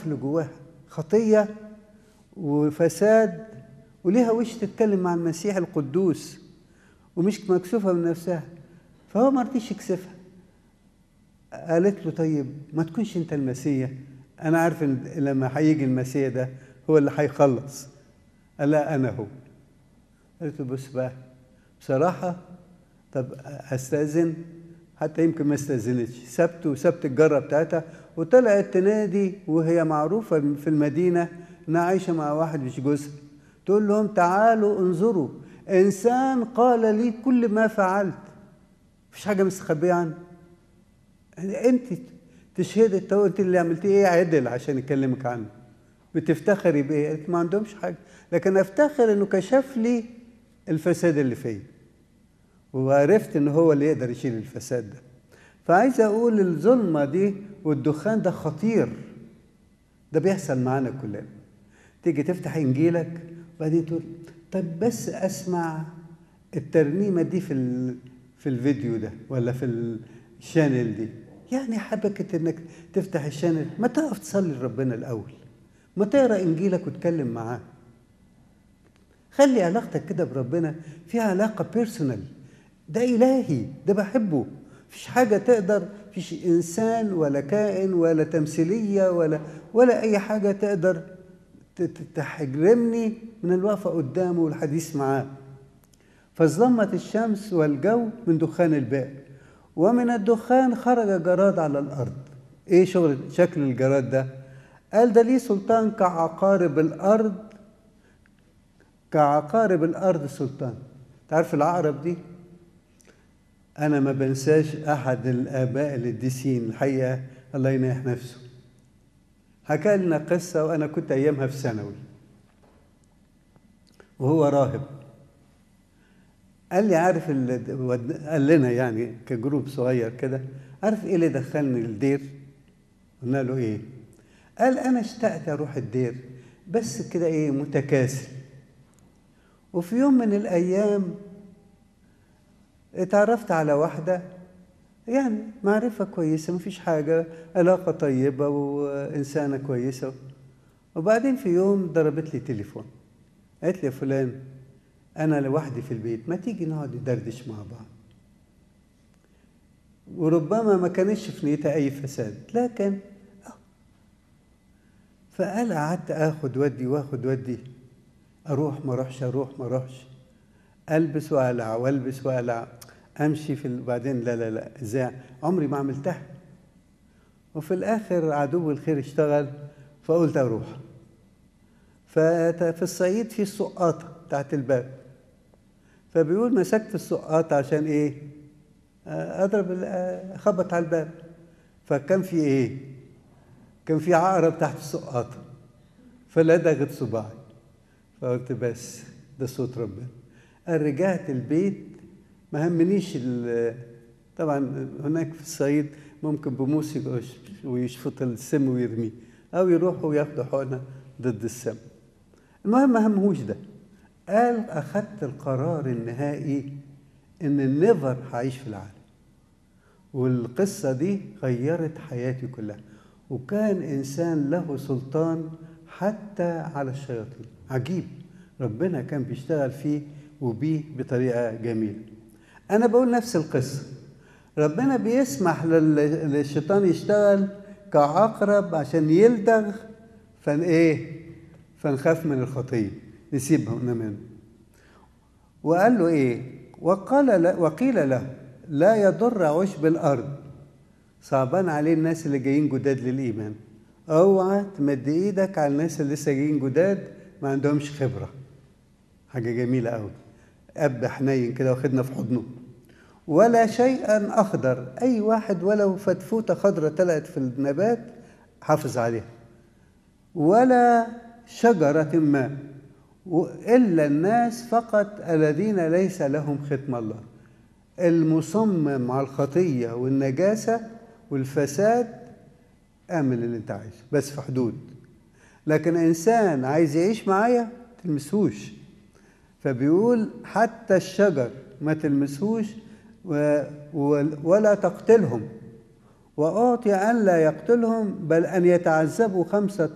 اللي جواها خطية وفساد وليها وش تتكلم مع المسيح القدوس ومش مكسوفة من نفسها فهو ما رضيش يكسفها قالت له طيب ما تكونش انت المسيح انا عارف ان لما هيجي المسيح ده هو اللي هيخلص قال لا انا هو قالت له بص بقى بصراحة طب استأذن حتى يمكن ما استأذنتش سبت وسبت الجرة بتاعتها وطلعت تنادي وهي معروفة في المدينة انها عايشة مع واحد مش جوزها تقول لهم تعالوا انظروا انسان قال لي كل ما فعلت مفيش حاجة مستخبية عنه انت تشهدي تو انت اللي عملتيه ايه عدل عشان يكلمك عنه بتفتخري بايه؟ قالت ما عندهمش حاجه لكن افتخر انه كشف لي الفساد اللي فيا وعرفت ان هو اللي يقدر يشيل الفساد ده فعايز اقول الظلمه دي والدخان ده خطير ده بيحصل معانا كلنا تيجي تفتح انجيلك وبعدين تقول طب بس اسمع الترنيمه دي في ال... في الفيديو ده ولا في الشانل دي يعني حبكت انك تفتح الشانل ما تقف تصلي لربنا الاول ما تقرا انجيلك وتكلم معاه خلي علاقتك كده بربنا فيها علاقه بيرسونال ده الهي ده بحبه مفيش حاجه تقدر مفيش انسان ولا كائن ولا تمثيليه ولا ولا اي حاجه تقدر تحجرمني من الوقفه قدامه والحديث معاه فظلمت الشمس والجو من دخان البئر ومن الدخان خرج جراد على الارض ايه شغل شكل الجراد ده قال ده ليه سلطان كعقارب الارض كعقارب الارض سلطان تعرف العقرب دي انا ما بنساش احد الاباء القديسين الحقيقه الله ينيح نفسه حكى لنا قصه وانا كنت ايامها في ثانوي وهو راهب قال لي عارف قال لنا يعني كجروب صغير كده عارف ايه اللي دخلني الدير قلنا له ايه قال انا اشتقت اروح الدير بس كده ايه متكاسل وفي يوم من الايام اتعرفت على واحده يعني معرفه كويسه مفيش حاجه علاقه طيبه وانسانه كويسه وبعدين في يوم ضربت لي تليفون قالت لي يا فلان انا لوحدي في البيت ما تيجي نقعد ندردش مع بعض وربما ما كانش في نيتها اي فساد لكن فقال قعدت اخد ودي واخد ودي اروح ما اروحش اروح ما اروحش البس واقلع والبس واقلع امشي في بعدين لا لا لا ازاي عمري ما عملتها وفي الاخر عدو الخير اشتغل فقلت اروح ففي الصعيد في السقاطه بتاعت الباب فبيقول مسكت السقاطه عشان ايه اضرب اخبط على الباب فكان في ايه كان في عقرب تحت السقاطه فلدغت صباعي فقلت بس ده صوت ربنا رجعت البيت ما همنيش طبعا هناك في الصعيد ممكن بموس ويشفط السم ويرميه او يروحوا وياخدوا حقنه ضد السم المهم ما همهوش ده قال اخذت القرار النهائي ان النيفر هعيش في العالم والقصه دي غيرت حياتي كلها وكان انسان له سلطان حتى على الشياطين عجيب ربنا كان بيشتغل فيه وبيه بطريقه جميله انا بقول نفس القصه ربنا بيسمح للشيطان يشتغل كعقرب عشان يلدغ فن ايه فنخاف من الخطيه نسيبها منه وقال له ايه وقال له وقيل له لا يضر عشب الارض صعبان عليه الناس اللي جايين جداد للايمان اوعى تمد ايدك على الناس اللي لسه جايين جداد ما عندهمش خبره حاجه جميله قوي اب حنين كده واخدنا في حضنه ولا شيئا اخضر اي واحد ولو فتفوته خضراء طلعت في النبات حافظ عليها ولا شجره ما الا الناس فقط الذين ليس لهم ختم الله المصمم على الخطيه والنجاسه والفساد اعمل اللي انت عايزه بس في حدود لكن انسان عايز يعيش معايا تلمسوش فبيقول حتى الشجر ما تلمسوش و... و... ولا تقتلهم وأعطي أن لا يقتلهم بل أن يتعذبوا خمسة